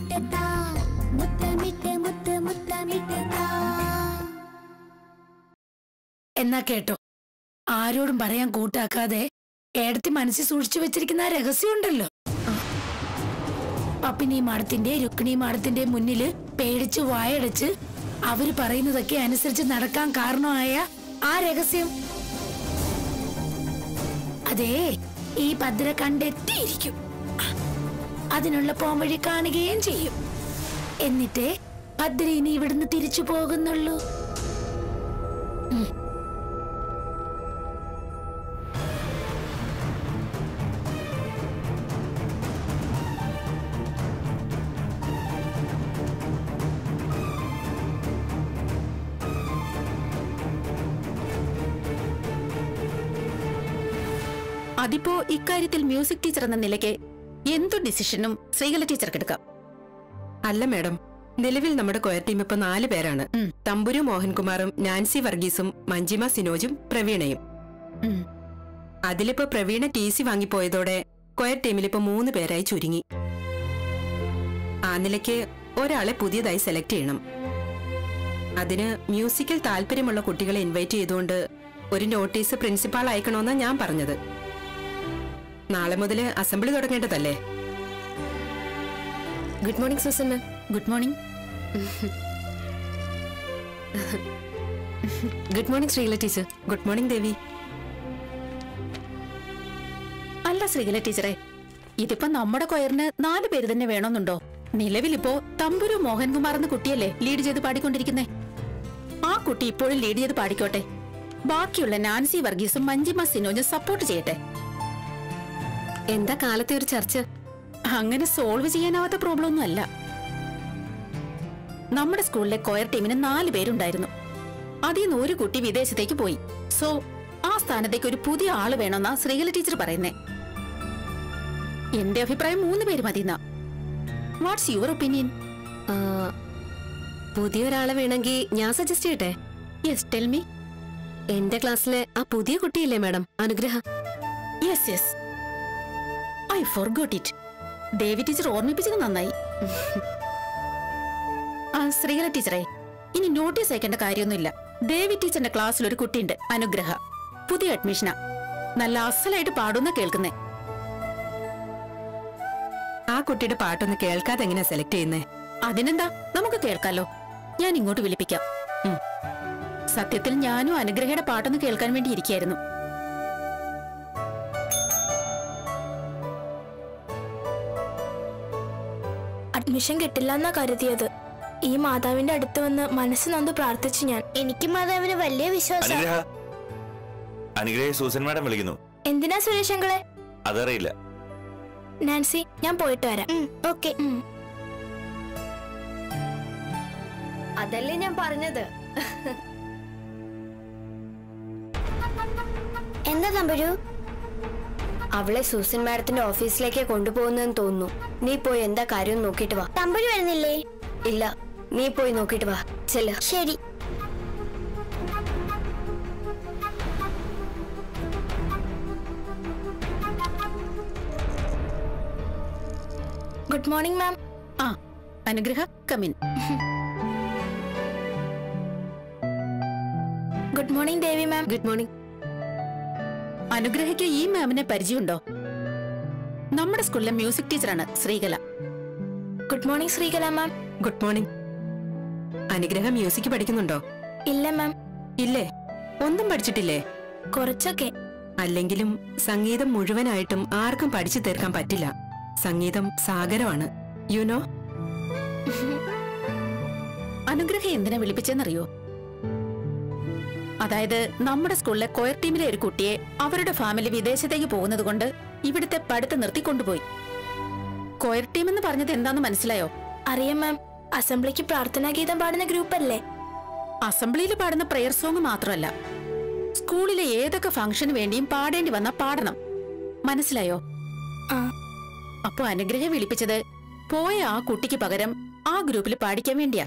മുത്തമിട്ട് താ മുത്തമിട്ട് മുത്ത് മുത്തമിട്ട് താ എന്നാ കേട്ടോ ആരോടും പറയാൻ കൂട്ടാക്കാതെ ഏടത്തി മനസ്സിൽ സൂക്ഷിച്ചു വെച്ചിരിക്കുന്ന ആ രഹസ്യമുണ്ടല്ലോ പപ്പിനി മാടത്തിന്റെ രുക്മിണി മാടത്തിന്റെ മുന്നില് പേടിച്ച് വായടച്ച് അവര് പറയുന്നതൊക്കെ അനുസരിച്ച് നടക്കാൻ കാരണമായ ആ രഹസ്യം അതേ ഈ ഭദ്ര കണ്ടെത്തിയിരിക്കും അതിനുള്ള പോംവഴി കാണുകയും ചെയ്യും എന്നിട്ടേ ഭദ്ര ഇനി ഇവിടുന്ന് തിരിച്ചു പോകുന്നുള്ളൂ അതിപ്പോ ഇക്കാര്യത്തിൽ മ്യൂസിക് ടീച്ചർ എന്ന നിലയ്ക്ക് എന്തു ഡിസിഷനും ശ്രീകല ടീച്ചർക്ക് എടുക്കാം അല്ല മാഡം നിലവിൽ നമ്മുടെ കൊയർ ടീം ഇപ്പൊ നാല് പേരാണ് ഉം. തമ്പുരു മോഹൻകുമാറും നാൻസി വർഗീസും മഞ്ജിമ സിനോജും പ്രവീണയും ഉം. അതിലിപ്പോ പ്രവീണ ടി സി വാങ്ങിപ്പോയതോടെ കൊയർ ടീമിൽ ഇപ്പൊ മൂന്ന് പേരായി ചുരുങ്ങി ആ നിലയ്ക്ക് ഒരാളെ പുതിയതായി സെലക്ട് ചെയ്യണം അതിന് മ്യൂസിക്കിൽ താല്പര്യമുള്ള കുട്ടികളെ ഇൻവൈറ്റ് ചെയ്തുകൊണ്ട് ഒരു നോട്ടീസ് പ്രിൻസിപ്പാൾ അയക്കണമെന്നാ ഞാൻ പറഞ്ഞത് നാളെ മുതൽ അസംബ്ലി തുടങ്ങേണ്ടതല്ലേ good morning Susan ma'am good morning good morning Sreekala teacher good morning Devi അല്ല ശ്രീകല ടീച്ചറെ ഇതിപ്പോ നമ്മുടെ കൊയറിന് നാല് പേര് തന്നെ വേണമെന്നുണ്ടോ നിലവിലിപ്പോ തമ്പുരു മോഹൻകുമാർ എന്ന കുട്ടിയല്ലേ ലീഡ് ചെയ്ത് പാടിക്കൊണ്ടിരിക്കുന്നേ ആ കുട്ടി ഇപ്പോഴും ലീഡ് ചെയ്ത് പാടിക്കോട്ടെ ബാക്കിയുള്ള നാൻസി വർഗീസും മഞ്ജിമ സിനോജും സപ്പോർട്ട് ചെയ്യട്ടെ എന്താ കാലത്തെ ഒരു ചർച്ച അങ്ങനെ സോൾവ് ചെയ്യാനാവാത്ത പ്രോബ്ലം ഒന്നും അല്ല നമ്മുടെ സ്കൂളിലെ കൊയർ ടീമിന് നാല് പേരുണ്ടായിരുന്നു അതിൽ നിന്ന് ഒരു കുട്ടി വിദേശത്തേക്ക് പോയി സോ ആ സ്ഥാനത്തേക്ക് ഒരു പുതിയ ആള് വേണമെന്നാ ശ്രീകല ടീച്ചർ പറയുന്നേ എന്റെ അഭിപ്രായം മൂന്ന് പേര് മതിന്നാ വാട്ട്സ് യുവർ ഒപ്പീനിയൻ ആ, പുതിയൊരാളെ വേണമെങ്കിൽ ഞാൻ സജസ്റ്റ് ചെയ്യട്ടെ യെസ് ടെൽ മീ എന്റെ ക്ലാസ്സിലെ ആ പുതിയ കുട്ടിയില്ലേ madam Anugraha yes yes I forgot it Devi teacher ഓർമ്മിപ്പിച്ചത് നന്നായി ആ ശ്രീകല ടീച്ചറെ ഇനി നോട്ടീസ് അയക്കേണ്ട കാര്യമൊന്നുമില്ല ദേവി ടീച്ചറിന്റെ ക്ലാസ്സിൽ ഒരു കുട്ടിയുണ്ട് അനുഗ്രഹ പുതിയ അഡ്മിഷനാ നല്ല അസലായിട്ട് പാടുന്ന കേൾക്കുന്നേ ആ കുട്ടിയുടെ പാട്ടൊന്ന് കേൾക്കാതെ എങ്ങനെയാ സെലക്ട് ചെയ്യുന്നേ അതിനെന്താ നമുക്ക് കേൾക്കാലോ ഞാൻ ഇങ്ങോട്ട് വിളിപ്പിക്കാം ഉം. സത്യത്തിൽ ഞാനും അനുഗ്രഹയുടെ പാട്ടൊന്ന് കേൾക്കാൻ വേണ്ടി ഇരിക്കായിരുന്നു അഡ്മിഷൻ കിട്ടില്ല എന്നാ കരുതിയത് ഈ മാതാവിന്റെ അടുത്ത് വന്ന് മനസ്സ് നന്ന് പ്രാർത്ഥിച്ചു ഞാൻ എനിക്ക് മാതാവിന് വലിയ വിശ്വാസം അനുഗ്രഹ അനുഗ്രഹ സൂസൻ മാഡം വിളിക്കുന്നു എന്തിനാ സുരേഷ് അങ്കളെ അതറിയില്ല നാൻസി ഞാൻ പോയിട്ട് വരാം ഓക്കെ അതല്ലേ ഞാൻ പറഞ്ഞത് എന്താ തമ്പുരു അവളെ സൂസൻ മാഡത്തിന്റെ ഓഫീസിലേക്ക് കൊണ്ടുപോകുന്നെന്ന് തോന്നുന്നു നീ പോയി എന്താ കാര്യം നോക്കിട്ട് വാ തമ്പുരു വരുന്നില്ലേ ഇല്ല നീ പോയി നോക്കിട്ട് വാ ചെല്ല ശരി ഗുഡ് മോർണിംഗ് മാം ആ Anugraha come in good morning Devi ma'am good morning അനുഗ്രഹയ്ക്ക് ഈ മാമിനെ പരിചയമുണ്ടോ നമ്മുടെ സ്കൂളിലെ മ്യൂസിക് ടീച്ചറാണ് Sreekala good morning Sreekala ma'am good morning അനുഗ്രഹം മ്യൂസിക് പഠിക്കുന്നുണ്ടോ ഇല്ല മാം ഇല്ലേ ഒന്നും പഠിച്ചിട്ടില്ലേ കുറച്ചൊക്കെ അല്ലെങ്കിലും സംഗീതം മുഴുവനായിട്ടും ആർക്കും പഠിച്ചു തീർക്കാൻ പറ്റില്ല സംഗീതം സാഗരമാണ് യുനോ അനുഗ്രഹ എന്തിനാ വിളിപ്പിച്ചെന്നറിയോ അതായത് നമ്മുടെ സ്കൂളിലെ കൊയർ ടീമിലെ ഒരു കുട്ടിയെ അവരുടെ ഫാമിലി വിദേശത്തേക്ക് പോകുന്നത് കൊണ്ട് ഇവിടുത്തെ പഠിത്തം നിർത്തിക്കൊണ്ടുപോയി കൊയർ ടീം എന്ന് പറഞ്ഞത് എന്താന്ന് മനസ്സിലായോ അറിയാം മാം അസംബ്ലിക്ക് പ്രാർത്ഥനാ ഗീതം പാടുന്ന ഗ്രൂപ്പ് അല്ലേ അസംബ്ലിയിൽ പാടുന്ന പ്രെയർ സോങ് മാത്രമല്ല സ്കൂളിലെ ഏതൊക്കെ ഫംഗ്ഷന് വേണ്ടിയും പാടേണ്ടി വന്ന പാടണം മനസ്സിലായോ ആ. അപ്പൊ അനുഗ്രഹം വിളിപ്പിച്ചത് പോയ ആ കുട്ടിക്ക് പകരം ആ ഗ്രൂപ്പിൽ പാടിക്കാൻ വേണ്ടിയാ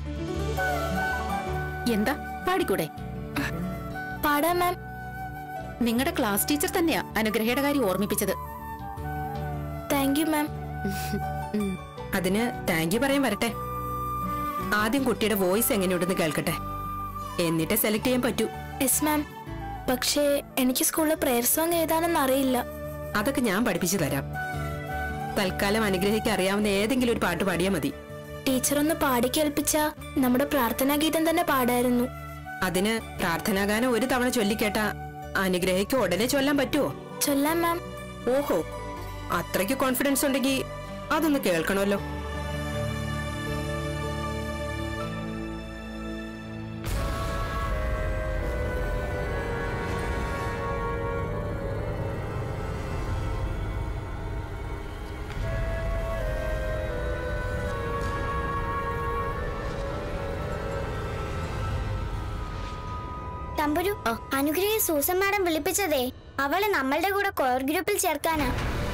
എന്താ പാടിക്കൂടെ പാടാം മാം നിങ്ങളുടെ ക്ലാസ് ടീച്ചർ തന്നെയാ അനുഗ്രഹയുടെ കാര്യം ഓർമ്മിപ്പിച്ചത് താങ്ക് യു മാം അതിന് താങ്ക് യു പറയാൻ വരട്ടെ ആദ്യം കുട്ടിയുടെ വോയിസ് എങ്ങനെയുണ്ടെന്ന് കേൾക്കട്ടെ എന്നിട്ടേ സെലക്ട് ചെയ്യാൻ പറ്റൂ യെസ് മാം പക്ഷേ എനിക്ക് സ്കൂളിൽ പ്രെയർ സോങ് എഴുതാനൊന്നും അറിയില്ല അതൊക്കെ ഞാൻ പഠിപ്പിച്ചു തരാം തൽക്കാലം അനുഗ്രഹിക്ക് അറിയാവുന്ന ഏതെങ്കിലും ഒരു പാട്ട് പാടിയാൽ മതി ടീച്ചർ ഒന്ന് പാടി കേൾപ്പിച്ച നമ്മുടെ പ്രാർത്ഥനാ ഗീതം തന്നെ പാടായിരുന്നു അതിന് പ്രാർത്ഥനാഗാനം ഒരു തവണ ചൊല്ലിക്കേട്ട അനുഗ്രഹിക്ക് ഉടനെ ചൊല്ലാൻ പറ്റുമോ ചൊല്ലാം മാം ഓഹോ അത്രയ്ക്ക് കോൺഫിഡൻസ് ഉണ്ടെങ്കിൽ അതൊന്ന് കേൾക്കണമല്ലോ തമ്പുരു അനുഗ്രഹ സൂസൻ മാഡം വിളിപ്പിച്ചതേ അവളെ നമ്മളുടെ കൂടെ കോർ ഗ്രൂപ്പിൽ ചേർക്കാനാ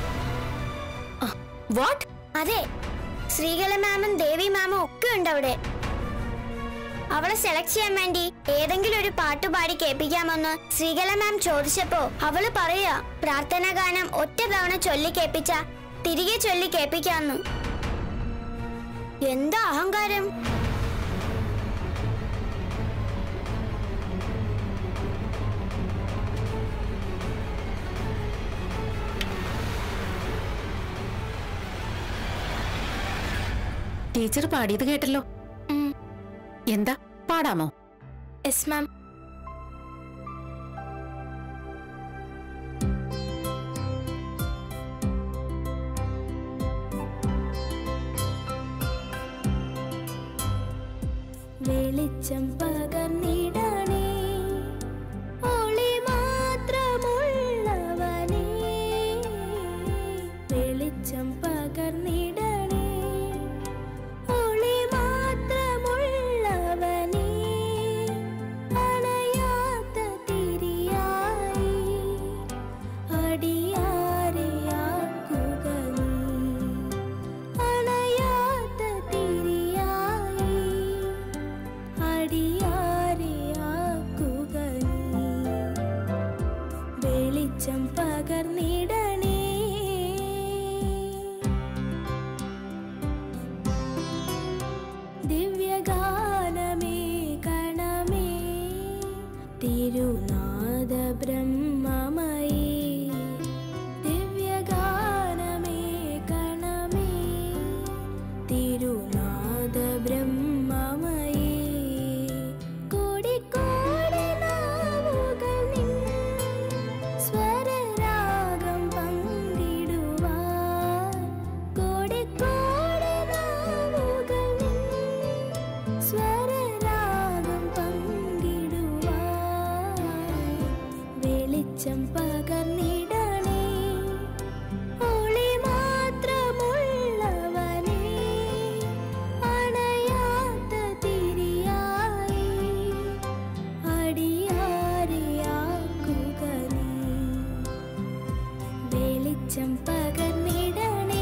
വാട്ട് അതെ ശ്രീകല മാമും ദേവി മാമും ഒക്കെ ഉണ്ട് അവിടെ അവളെ സെലക്ട് ചെയ്യാൻ വേണ്ടി ഏതെങ്കിലും ഒരു പാട്ട് പാടി കേൾപ്പിക്കാമെന്ന് ശ്രീകല മാം ചോദിച്ചപ്പോ അവള് പറയാ പ്രാർത്ഥനാ ഗാനം ഒറ്റ തവണ ചൊല്ലി കേൾപ്പിച്ച തിരികെ ചൊല്ലി കേൾപ്പിക്കാന്ന് എന്താ അഹങ്കാരം ടീച്ചർ പാടിയത് കേട്ടല്ലോ ഉം. എന്താ പാടാമോ യെസ് മാം വെളിച്ചം പകർന്നിടണേ ഒളി മാത്രമുള്ളവനേ വെളിച്ചം പകർന്നിടണേ ഒളി മാത്രമുള്ളവനേ അണയാത്ത തിരിയായി അടിയാരെയാക്കുക നീ അണയാത്ത തിരിയായി അടിയാരെയാക്കുക നീ വെളിച്ചം പകർന്നിടണേ ദിവ്യഗാനമേ കണമേ തിരുനാദ ബ്രഹ്മമയേ ദിവ്യഗാനമേ കണമേ തിരുനാദ ബ്രഹ്മമയേ കോടിക്കോടി നാവുകൾ നിൻ സ്വരരാഗം പങ്കിടുവാൻ കോടിക്കോടി നാവുകൾ നിൻ സ്വരരാഗം പങ്കിടുവാൻ വെളിച്ചം പകർന്നിടണേ ഒളി മാത്രമുള്ളവനേ അണയാത്ത തിരിയായി അടിയാരെയാക്കുക നീ വെളിച്ചം പകർന്നിടണേ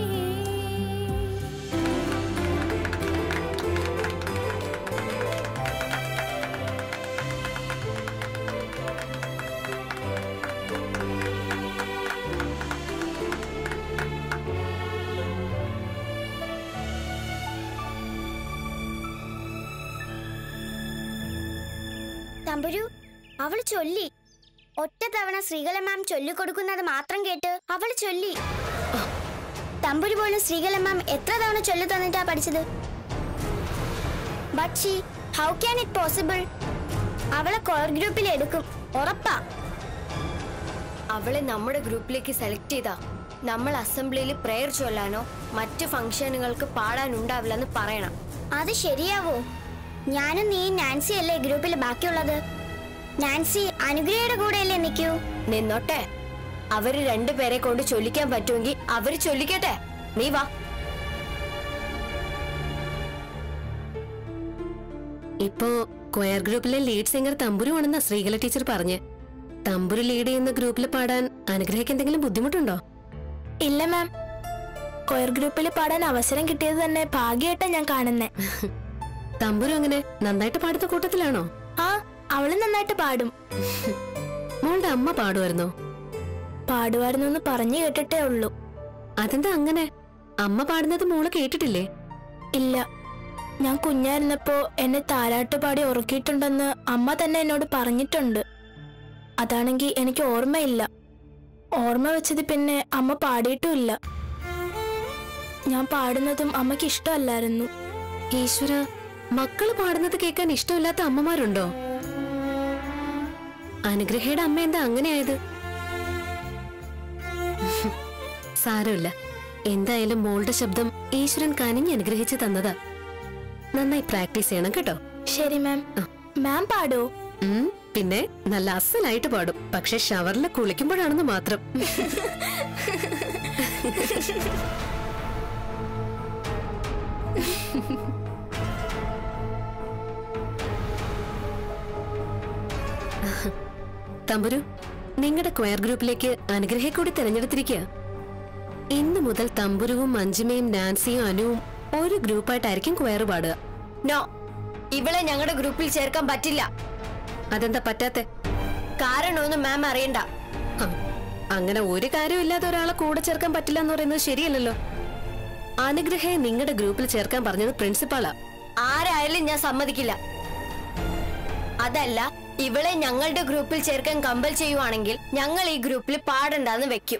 തമ്പുരു അവൾ ചൊല്ലി ഒറ്റ തവണ ശ്രീകല മാം ചൊല്ലിക്കൊടുക്കുന്നത് മാത്രം കേട്ട് അവൾ ചൊല്ലി തമ്പുരു പോലും ശ്രീകല മാം എത്ര തവണ ചൊല്ലി തന്നിട്ടാ പഠിച്ചത് but she how can it possible അവളെ കോർ ഗ്രൂപ്പിൽ എടുക്കും ഉറപ്പാ അവളെ നമ്മുടെ ഗ്രൂപ്പിലേക്ക് സെലക്ട് ചെയ്താ നമ്മൾ അസംബ്ലിയിൽ പ്രെയർ ചൊല്ലാനോ മറ്റ് ഫംഗ്ഷനുകൾക്ക് പാടാനുണ്ടാവില്ലെന്ന് പറയണം അത് ശരിയാവോ ഞാനും നീ നാൻസി അല്ലേ ഗ്രൂപ്പിൽ ബാക്കിയുള്ളത് നാൻസി അനുഗ്രഹയുടെ കൂടെയല്ലേ നിൽക്കൂ നിന്നോട്ടെ അവര് രണ്ടുപേരെ കൊണ്ട് ചൊല്ലിക്കാൻ പറ്റുമെങ്കിൽ അവര് ചൊല്ലിക്കട്ടെ നീ വാ ഇപ്പോ കൊയർ ഗ്രൂപ്പിലെ ലീഡ് സിംഗർ തമ്പുരുവാണെന്ന ശ്രീകല ടീച്ചർ പറഞ്ഞ് തമ്പുരു ലീഡ് ചെയ്യുന്ന ഗ്രൂപ്പിൽ പാടാൻ അനുഗ്രഹിക്ക് എന്തെങ്കിലും ബുദ്ധിമുട്ടുണ്ടോ ഇല്ല മാം കൊയർ ഗ്രൂപ്പിൽ പാടാൻ അവസരം കിട്ടിയത് തന്നെ ഭാഗ്യമായിട്ടാ ഞാൻ കാണുന്നേ തമ്പുരു അങ്ങനെ നന്നായിട്ട് പാടുന്ന കൂട്ടത്തിലാണോ ആ അവള് നന്നായിട്ട് പാടും മോളുടെ അമ്മ പാടുമായിരുന്നോ പാടുമായിരുന്നു എന്ന് പറഞ്ഞു കേട്ടിട്ടേ ഉള്ളൂ അതെന്താ അങ്ങനെ അമ്മ പാടുന്നത് മോള് കേട്ടിട്ടില്ലേ ഇല്ല ഞാൻ കുഞ്ഞായിരുന്നപ്പോ എന്നെ താരാട്ട് പാടി ഉറക്കിയിട്ടുണ്ടെന്ന് അമ്മ തന്നെ എന്നോട് പറഞ്ഞിട്ടുണ്ട് അതാണെങ്കിൽ എനിക്ക് ഓർമ്മയില്ല ഓർമ്മ വെച്ചത് പിന്നെ അമ്മ പാടിയിട്ടുമില്ല ഞാൻ പാടുന്നതും അമ്മയ്ക്ക് ഇഷ്ടമല്ലായിരുന്നു ഈശ്വര മക്കള് പാടുന്നത് കേൾക്കാൻ ഇഷ്ടമില്ലാത്ത അമ്മമാരുണ്ടോ അനുഗ്രഹയുടെ അമ്മ എന്താ അങ്ങനെയായത് സാരമില്ല എന്തായാലും മോളുടെ ശബ്ദം ഈശ്വരൻ കനിഞ്ഞ് അനുഗ്രഹിച്ച് തന്നതാ നന്നായി പ്രാക്ടീസ് ചെയ്യണം കേട്ടോ ശരി മാം മാം പാടോ ഉം, പിന്നെ നല്ല അസലായിട്ട് പാടും പക്ഷെ ഷവറിൽ കുളിക്കുമ്പോഴാണെന്ന് മാത്രം തമ്പുരു നിങ്ങളുടെ ക്വയർ ഗ്രൂപ്പിലേക്ക് അനുഗ്രഹെ കൂടി തിരഞ്ഞെടുത്തിരിക്കുക ഇന്ന് മുതൽ തമ്പുരുവും മഞ്ജിമയും നാൻസിയും അനുവും ഒരു ഗ്രൂപ്പായിട്ടായിരിക്കും ക്വയർ പാടുക നോ ഇവളെ ഞങ്ങളുടെ ഗ്രൂപ്പിൽ ചേർക്കാൻ പറ്റില്ല അതെന്താ പറ്റാത്തെ കാരണമൊന്നും മാം അറിയണ്ട ഹ, അങ്ങനെ ഒരു കാര്യമില്ലാതെ ഒരാളെ കൂടെ ചേർക്കാൻ പറ്റില്ല എന്ന് പറയുന്നത് ശരിയല്ലല്ലോ അനുഗ്രഹയെ നിങ്ങളുടെ ഗ്രൂപ്പിൽ ചേർക്കാൻ പറഞ്ഞത് പ്രിൻസിപ്പാളാ ആരായാലും ഞാൻ സമ്മതിക്കില്ല അതല്ല ഇവളെ ഞങ്ങളുടെ ഗ്രൂപ്പിൽ ചേർക്കാൻ കമ്പൽ ചെയ്യുവാണെങ്കിൽ ഞങ്ങൾ ഈ ഗ്രൂപ്പിൽ പാടണ്ടെന്ന് വെക്കും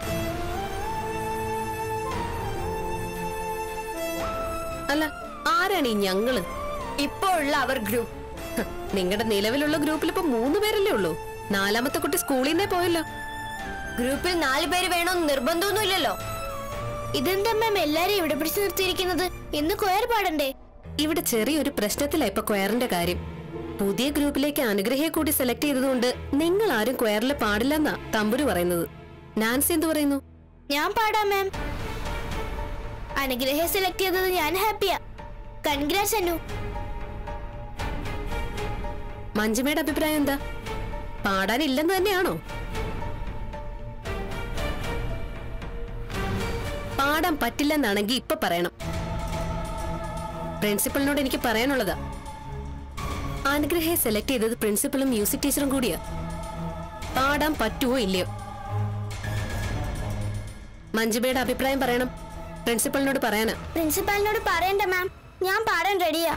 അല്ല ആരാണ് ഈ ഞങ്ങള് ഇപ്പോ ഉള്ള അവർ ഗ്രൂപ്പ് ഹ, നിങ്ങളുടെ നിലവിലുള്ള ഗ്രൂപ്പിൽ ഇപ്പൊ മൂന്ന് പേരല്ലേ ഉള്ളൂ നാലാമത്തെ കുട്ടി സ്കൂളിൽ നിന്നേ പോയല്ലോ ഗ്രൂപ്പിൽ നാല് പേര് വേണമെന്ന് നിർബന്ധമൊന്നുമില്ലല്ലോ ഇതെന്താ മാം എല്ലാരെയും ഇവിടെ പിടിച്ചു നിർത്തിയിരിക്കുന്നത് ഇന്ന് കൊയർ പാടണ്ടേ ഇവിടെ ചെറിയൊരു പ്രശ്നത്തിലാ ഇപ്പൊ ക്വയറിന്റെ കാര്യം പുതിയ ഗ്രൂപ്പിലേക്ക് അനുഗ്രഹയെ കൂടി സെലക്ട് ചെയ്തതുകൊണ്ട് നിങ്ങൾ ആരും ക്വയറിൽ പാടില്ലെന്നാ തമ്പുരു പറയുന്നത് നാൻസി എന്ത് പറയുന്നു ഞാൻ പാടാം മാം അനുഗ്രഹം സെലക്ട് ചെയ്തത് ഞാൻ ഹാപ്പിയാ കൺഗ്രാറ്റ്സ് അനു മഞ്ജുമയുടെ അഭിപ്രായം എന്താ പാടാനില്ലെന്ന് തന്നെയാണോ പാടാൻ പറ്റില്ലെന്നാണെങ്കിൽ ഇപ്പൊ പറയണം പ്രിൻസിപ്പളിനോട് എനിക്ക് പറയാനുള്ളതാ അനുഗ്രഹയെ സെലക്ട് ചെയ്തത് പ്രിൻസിപ്പളും മ്യൂസിക് ടീച്ചറും കൂടിയാ പാടാൻ പറ്റുമോ ഇല്ലയോ മഞ്ജുമയുടെ അഭിപ്രായം പറയണം പ്രിൻസിപ്പളിനോട് പറയാനാ പ്രിൻസിപ്പാലിനോട് പറയണ്ട മാം ഞാൻ പാടാൻ റെഡിയാ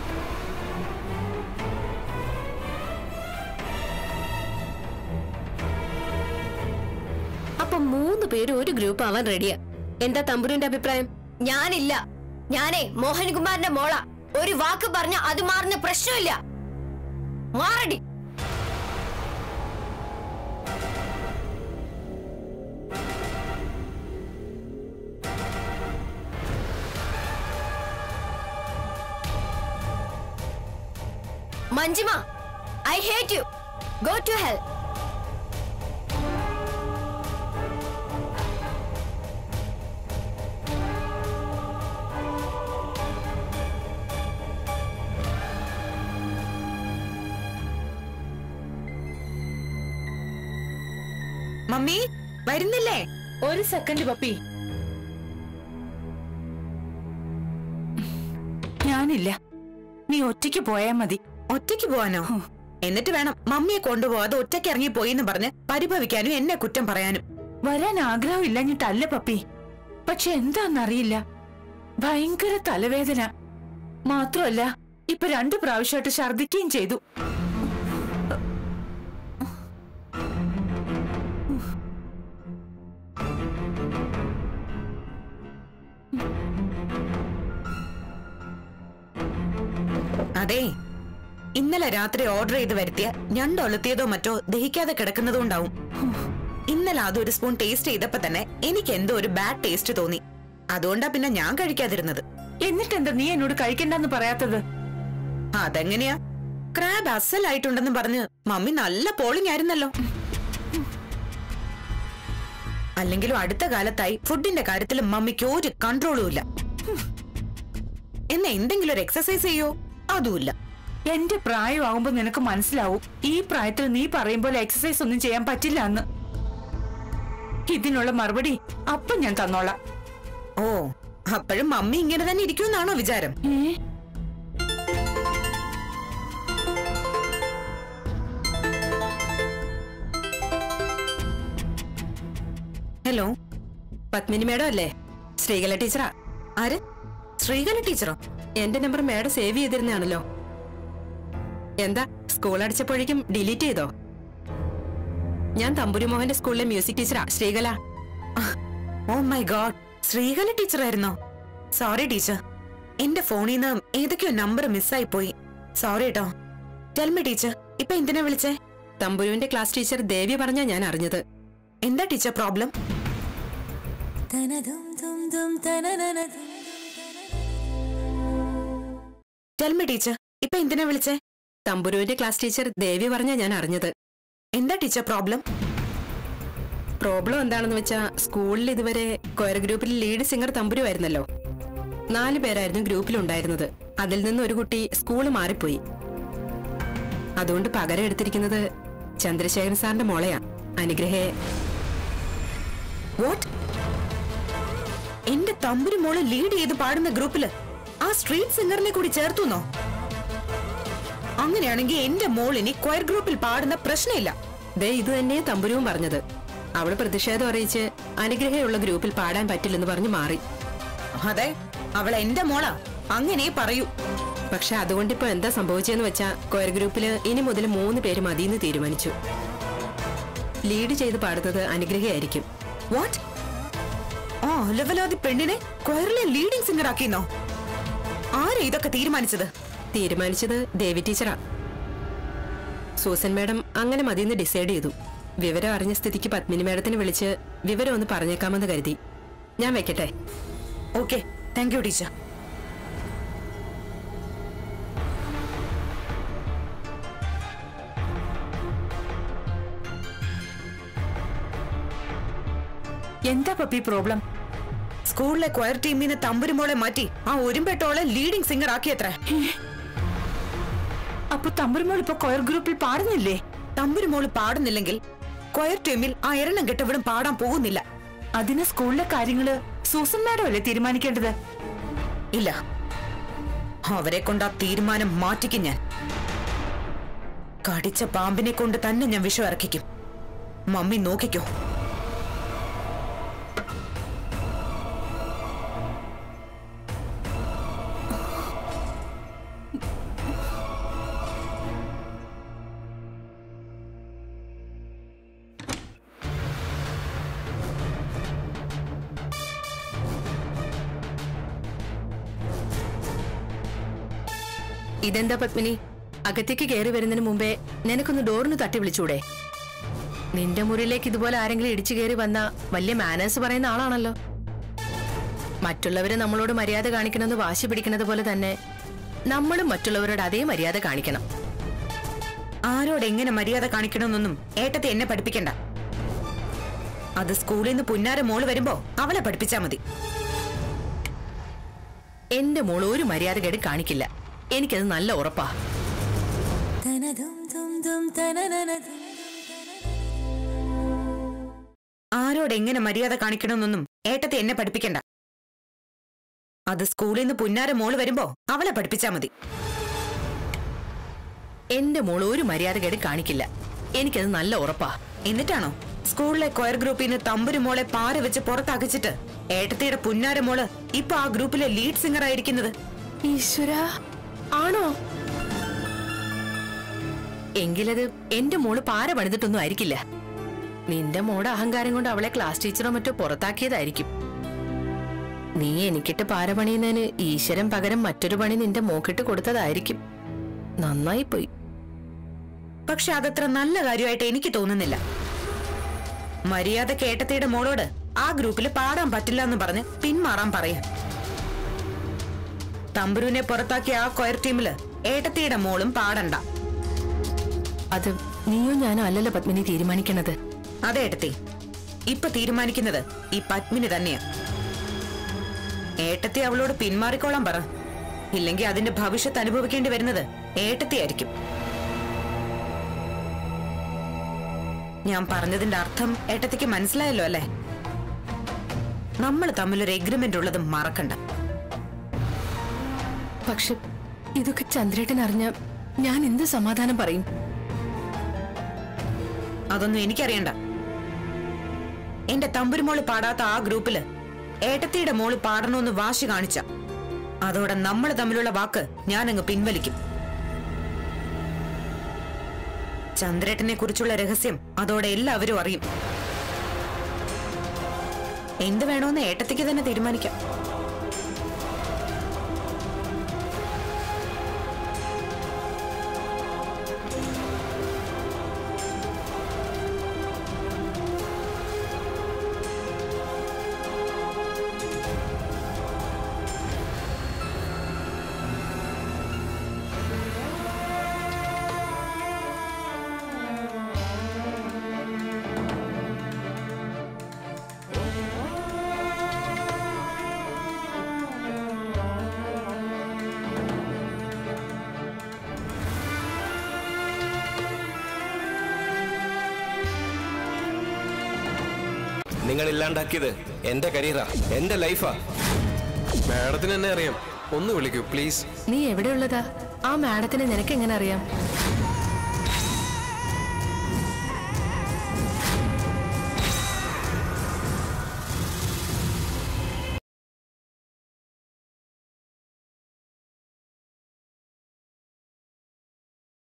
അപ്പൊ മൂന്ന് പേര് ഒരു ഗ്രൂപ്പ് ആവാൻ റെഡിയാ എന്താ തമ്പുരുവിന്റെ അഭിപ്രായം ഞാനില്ല ഞാനേ മോഹൻകുമാറിന്റെ മോള ഒരു വാക്ക് പറഞ്ഞ അത് മാറുന്ന പ്രശ്നമില്ല മാറടി Manjima I hate you go to hell mummy വരുന്നില്ലേ ഒരു സെക്കൻഡ് പപ്പി ഞാനില്ല നീ ഒറ്റയ്ക്ക് പോയാ മതി ഒറ്റയ്ക്ക് പോവാനോ എന്നിട്ട് വേണം മമ്മിയെ കൊണ്ടുപോവാതെ ഒറ്റയ്ക്ക് ഇറങ്ങിപ്പോയി എന്ന് പറഞ്ഞ് പരിഭവിക്കാനും എന്നെ കുറ്റം പറയാനും വരാൻ ആഗ്രഹമില്ലഞ്ഞിട്ടല്ല പപ്പി പക്ഷെ എന്താന്നറിയില്ല ഭയങ്കര തലവേദന മാത്രമല്ല ഇപ്പൊ രണ്ടു പ്രാവശ്യമായിട്ട് ഛർദിക്കുകയും ചെയ്തു അതെ ഇന്നലെ രാത്രി ഓർഡർ ചെയ്ത് വരുത്തിയ ഞണ്ടൊളുത്തിയതോ മറ്റോ ദഹിക്കാതെ കിടക്കുന്നതോ ഉണ്ടാവും ഇന്നലെ അതൊരു സ്പൂൺ ടേസ്റ്റ് ചെയ്തപ്പോ തന്നെ എനിക്ക് എന്തോ ഒരു ബാഡ് ടേസ്റ്റ് തോന്നി അതുകൊണ്ടാ പിന്നെ ഞാൻ കഴിക്കാതിരുന്നത് എന്നിട്ടെന്താ നീ എന്നോട് കഴിക്കണ്ടെന്ന് പറയാത്തത് അതെങ്ങനെയാ ക്രാബ് അസലായിട്ടുണ്ടെന്ന് പറഞ്ഞ് മമ്മി നല്ല പോളിംഗ് ആയിരുന്നല്ലോ അല്ലെങ്കിലും അടുത്ത കാലത്തായി ഫുഡിന്റെ കാര്യത്തിൽ മമ്മിക്ക് ഒരു കൺട്രോളും ഇല്ല എന്നെ എന്തെങ്കിലും ഒരു എക്സസൈസ് ചെയ്യോ അതുമില്ല എന്റെ പ്രായമാകുമ്പോ നിനക്ക് മനസ്സിലാവും ഈ പ്രായത്തിൽ നീ പറയും പോലെ എക്സസൈസ് ഒന്നും ചെയ്യാൻ പറ്റില്ല എന്ന് ഇതിനുള്ള മറുപടി അപ്പം ഞാൻ തന്നോളാം ഓ അപ്പോഴും മമ്മി ഇങ്ങനെ തന്നെ ഇരിക്കുമെന്നാണോ വിചാരം ഏ ഹലോ പത്മിനി മേഡം അല്ലേ ശ്രീകല ടീച്ചറാ ആര് ശ്രീകല ടീച്ചറോ എന്റെ നമ്പർ മാഡം സേവ് ചെയ്തിരുന്നാണല്ലോ എന്താ സ്കൂൾ അടിച്ചപ്പോഴേക്കും ഡിലീറ്റ് ചെയ്തോ ഞാൻ തമ്പുരി മോഹന്റെ സ്കൂളിലെ മ്യൂസിക് ടീച്ചറാ Sreekala oh my God Sreekala ടീച്ചറായിരുന്നോ സോറി ടീച്ചർ എന്റെ ഫോണിൽ നിന്ന് ഏതൊക്കെയോ നമ്പർ മിസ്സായി പോയി സോറി കേട്ടോ ടെൽമി ടീച്ചർ ഇപ്പൊ എന്തിനാ വിളിച്ചേ തമ്പുരുവിന്റെ ക്ലാസ് ടീച്ചർ ദേവി പറഞ്ഞാ ഞാൻ അറിഞ്ഞത് എന്താ ടീച്ചർ പ്രോബ്ലം ടെൽമി ടീച്ചർ ഇപ്പൊ എന്തിനാ വിളിച്ചേ തമ്പുരുവിന്റെ ക്ലാസ് ടീച്ചർ ദേവി പറഞ്ഞാ ഞാൻ അറിഞ്ഞത് എന്താ ടീച്ചർ പ്രോബ്ലം പ്രോബ്ലം എന്താണെന്ന് വെച്ചാ സ്കൂളിൽ ഇതുവരെ കൊയർ ഗ്രൂപ്പിൽ ലീഡ് സിംഗർ തമ്പുരുവായിരുന്നല്ലോ നാല് പേരായിരുന്നു ഗ്രൂപ്പിലുണ്ടായിരുന്നത് അതിൽ നിന്ന് ഒരു കുട്ടി സ്കൂൾ മാറിപ്പോയി അതുകൊണ്ട് പകരം എടുത്തിരിക്കുന്നത് ചന്ദ്രശേഖരൻ സാറിന്റെ മോളെയാ അനുഗ്രഹയെ വാട്ട് എന്റെ തമ്പുരു മോള് ലീഡ് ചെയ്ത് പാടുന്ന ഗ്രൂപ്പില് ആ സ്ട്രീറ്റ് സിംഗറിനെ കൂടി ചേർത്തുന്നോ അങ്ങനെയാണെങ്കിൽ എന്റെ മോൾ ഇനി ക്വയർ ഗ്രൂപ്പിൽ പാടുന്ന പ്രശ്നമില്ല ദേ ഇത് തന്നെയാ തമ്പുരുവും പറഞ്ഞത് അവള് പ്രതിഷേധം അറിയിച്ച് അനുഗ്രഹയുള്ള ഗ്രൂപ്പിൽ പാടാൻ പറ്റില്ലെന്ന് പറഞ്ഞു മാറി അതെ അവൾ എന്റെ മോളാ അങ്ങനെ പറയൂ പക്ഷെ അതുകൊണ്ടിപ്പോ എന്താ സംഭവിച്ചെന്ന് വെച്ചാ കൊയർ ഗ്രൂപ്പില് ഇനി മുതൽ മൂന്ന് പേര് മതിയെന്ന് തീരുമാനിച്ചു ലീഡ് ചെയ്ത് പാടുന്നത് അനുഗ്രഹയായിരിക്കും വാട്ട് ആ ലെവലാതി പെണ്ണിനെ ക്വയറിലെ ലീഡിംഗ് സിംഗർ ആക്കിന്നോ ആരാ ഇതൊക്കെ തീരുമാനിച്ചത് തീരുമാനിച്ചത് ദേവി ടീച്ചറാ സൂസൻ മാഡം അങ്ങനെ മതിയെന്ന് ഡിസൈഡ് ചെയ്തു വിവരം അറിഞ്ഞ സ്ഥിതിക്ക് പത്മിനി മാഡത്തിന് വിളിച്ച് വിവരം ഒന്ന് പറഞ്ഞേക്കാമെന്ന് കരുതി ഞാൻ വെക്കട്ടെ ഓക്കെ താങ്ക് യു ടീച്ചർ എന്താ പപ്പി പ്രോബ്ലം സ്കൂളിലെ ക്വയർ ടീമിൽ നിന്ന് തമ്പുരുമോളെ മാറ്റി ആ ഒരുമ്പെട്ടോളെ ലീഡിംഗ് സിംഗർ ആക്കിയത്ര അപ്പൊ തമ്പുരുമോൾ ഇപ്പൊ കൊയർ ഗ്രൂപ്പിൽ പാടുന്നില്ലേ തമ്പുരുമോള് പാടുന്നില്ലെങ്കിൽ ക്വയർ ടീമിൽ ആ എണ്ണം കെട്ടവിടും പാടാൻ പോകുന്നില്ല അതിന് സ്കൂളിലെ കാര്യങ്ങള് സൂസൻ മാഡം അല്ലേ തീരുമാനിക്കേണ്ടത് ഇല്ല അവരെ കൊണ്ട് ആ തീരുമാനം മാറ്റിക്കും ഞാൻ കടിച്ച പാമ്പിനെ കൊണ്ട് തന്നെ ഞാൻ വിഷം ഇറക്കിക്കും മമ്മി നോക്കിക്കോ ഇതെന്താ പത്മിനി അകത്തേക്ക് കയറി വരുന്നതിന് മുമ്പേ നിനക്കൊന്ന് ഡോറിന് തട്ടി വിളിച്ചൂടെ നിന്റെ മുറിയിലേക്ക് ഇതുപോലെ ആരെങ്കിലും ഇടിച്ചു കയറി വന്ന വലിയ മാനേഴ്സ് പറയുന്ന ആളാണല്ലോ മറ്റുള്ളവര് നമ്മളോട് മര്യാദ കാണിക്കണമെന്ന് വാശി പിടിക്കുന്നത് പോലെ തന്നെ നമ്മളും മറ്റുള്ളവരോട് അതേ മര്യാദ കാണിക്കണം ആരോട് എങ്ങനെ മര്യാദ കാണിക്കണമെന്നൊന്നും ഏട്ടത്തെ എന്നെ പഠിപ്പിക്കണ്ട അത് സ്കൂളിൽ നിന്ന് പുന്നാര മോള് വരുമ്പോ അവളെ പഠിപ്പിച്ചാ മതി എന്റെ മോൾ ഒരു മര്യാദകേട് കാണിക്കില്ല എനിക്കത് നല്ല ഉറപ്പാ ആരോട് എങ്ങനെ മര്യാദ കാണിക്കണമെന്നൊന്നും ഏട്ടത്തെ എന്നെ പഠിപ്പിക്കണ്ട അത് സ്കൂളിൽ നിന്ന് പുന്നാര മോള് വരുമ്പോ അവളെ പഠിപ്പിച്ചാ മതി എന്റെ മോൾ ഒരു മര്യാദകേട് കാണിക്കില്ല എനിക്കത് നല്ല ഉറപ്പാ എന്നിട്ടാണോ സ്കൂളിലെ കൊയർ ഗ്രൂപ്പിൽ നിന്ന് തമ്പുരു മോളെ പാര വെച്ച് പുറത്താക്കിച്ചിട്ട് ഏട്ടത്തിയുടെ പുന്നാര മോള് ഇപ്പൊ ആ ഗ്രൂപ്പിലെ ലീഡ് സിംഗർ ആയിരിക്കുന്നത് ഈശ്വര ആണോ എങ്കിലത് എന്റെ മോള് പാര പണിതിട്ടൊന്നും ആയിരിക്കില്ല നിന്റെ മോടെ അഹങ്കാരം കൊണ്ട് അവളെ ക്ലാസ് ടീച്ചറോ മറ്റോ പുറത്താക്കിയതായിരിക്കും നീ എനിക്കിട്ട് പാര പണിയുന്നതിന് ഈശ്വരൻ പകരം മറ്റൊരു പണി നിന്റെ മോക്കിട്ട് കൊടുത്തതായിരിക്കും നന്നായി പോയി പക്ഷെ അതത്ര നല്ല കാര്യമായിട്ട് എനിക്ക് തോന്നുന്നില്ല മര്യാദ കേട്ടത്തിയുടെ മോളോട് ആ ഗ്രൂപ്പിൽ പാടാൻ പറ്റില്ല എന്ന് പറഞ്ഞ് പിന്മാറാൻ പറയാം തമ്പുരുവിനെ പുറത്താക്കിയ ആ കൊയർ ടീമില് ഏട്ടത്തിയുടെ മോളും പാടണ്ട അത് നീയോ ഞാനോ അല്ലല്ലോ പത്മിനി തീരുമാനിക്കണത് അതെ ഏട്ടത്തി ഇപ്പൊ തീരുമാനിക്കുന്നത് ഈ പത്മിനി തന്നെയാ ഏട്ടത്തി അവളോട് പിന്മാറിക്കോളാൻ പറ ഇല്ലെങ്കിൽ അതിന്റെ ഭവിഷ്യത്ത് അനുഭവിക്കേണ്ടി വരുന്നത് ഏട്ടത്തിയായിരിക്കും ഞാൻ പറഞ്ഞതിന്റെ അർത്ഥം ഏട്ടത്തിക്ക് മനസ്സിലായല്ലോ അല്ലേ നമ്മൾ തമ്മിലൊരു എഗ്രിമെന്റ് ഉള്ളത് മറക്കണ്ട പക്ഷെ ഇതൊക്കെ ചന്ദ്രേട്ടൻ അറിഞ്ഞ ഞാൻ എന്ത് സമാധാനം പറയും അതൊന്നും എനിക്കറിയണ്ട എന്റെ തമ്പുരുമോള് പാടാത്ത ആ ഗ്രൂപ്പില് ഏട്ടത്തിയുടെ മോള് പാടണമെന്ന് വാശി കാണിച്ച അതോടെ നമ്മൾ തമ്മിലുള്ള വാക്ക് ഞാനങ്ങ് പിൻവലിക്കും ചന്ദ്രേട്ടനെ കുറിച്ചുള്ള രഹസ്യം അതോടെ എല്ലാവരും അറിയും എന്ത് വേണോന്ന് ഏട്ടത്തിക്ക് തന്നെ തീരുമാനിക്കാം നിങ്ങൾ ഇല്ലാണ്ടാക്കിയത് എന്റെ കരിയറാ എന്റെ ലൈഫാ മാഡത്തിന് എന്നെ അറിയാം ഒന്ന് വിളിക്കൂ പ്ലീസ് നീ എവിടെയുള്ളതാ ആ മാഡത്തിനെ നിനക്ക് എങ്ങനെ അറിയാം